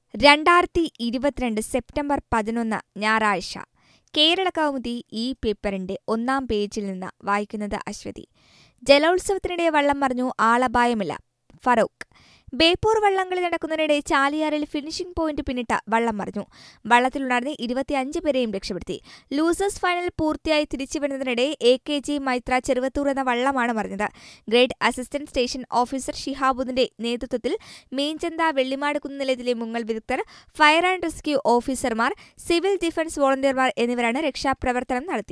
രണ്ടായിരത്തി ഇരുപത്തിരണ്ട് സെപ്റ്റംബർ പതിനൊന്ന് ഞായറാഴ്ച കേരള കൗമുദി ഈ പേപ്പറിന്റെ ഒന്നാം പേജിൽ നിന്ന് വായിക്കുന്നത് അശ്വതി ജലോത്സവത്തിനിടെ വള്ളം മറിഞ്ഞു ആളപായമില്ല ഫറൂഖ് ബേപ്പൂർ വള്ളംകളി നടക്കുന്നതിനിടെ ചാലിയാറിൽ ഫിനിഷിംഗ് പോയിന്റ് പിന്നിട്ട വള്ളം മറിഞ്ഞു വള്ളത്തിലുണ്ടായിരുന്ന ഇരുപത്തിയഞ്ച് പേരെയും രക്ഷപ്പെടുത്തി ലൂസേഴ്സ് ഫൈനൽ പൂർത്തിയായി തിരിച്ചുവരുന്നതിനിടെ A K G Maithra Cheruvathur എന്ന വള്ളമാണ് മറിഞ്ഞത് ഗ്രേഡ് അസിസ്റ്റന്റ് സ്റ്റേഷൻ ഓഫീസർ ഷിഹാബുദ്ദിന്റെ നേതൃത്വത്തിൽ മീൻചന്ത വെള്ളിമാട് കുന്നിലത്തിലെ മുങ്ങൽ വിദഗ്ധർ ഫയർ ആൻഡ് റെസ്ക്യൂ ഓഫീസർമാർ സിവിൽ ഡിഫൻസ് വോളണ്ടിയർമാർ എന്നിവരാണ് രക്ഷാപ്രവർത്തനം നടത്തിയത്